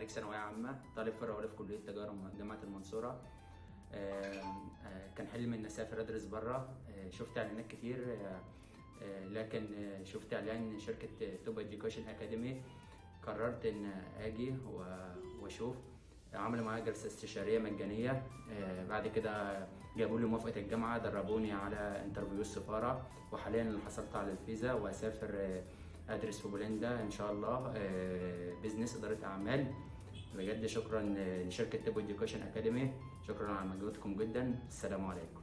خريج ثانويه عامه طالب فرع اولى في كليه تجاره جامعه المنصوره آه، آه، كان حلمي ان اسافر ادرس بره شفت اعلانات كتير آه، آه، لكن آه، شفت اعلان شركه توب اديوكيشن اكاديمي قررت ان اجي و- واشوف عملوا معايا جلسه استشاريه مجانيه آه، بعد كده جابوا لي موافقه الجامعه دربوني على انترفيو السفاره وحاليا حصلت على الفيزا واسافر آه، ادرس في بولندا ان شاء الله بزنس اداره اعمال بجد شكرا آه، لشركه توب اديوكيشن اكاديمي شكرا على مجهودكم جدا السلام عليكم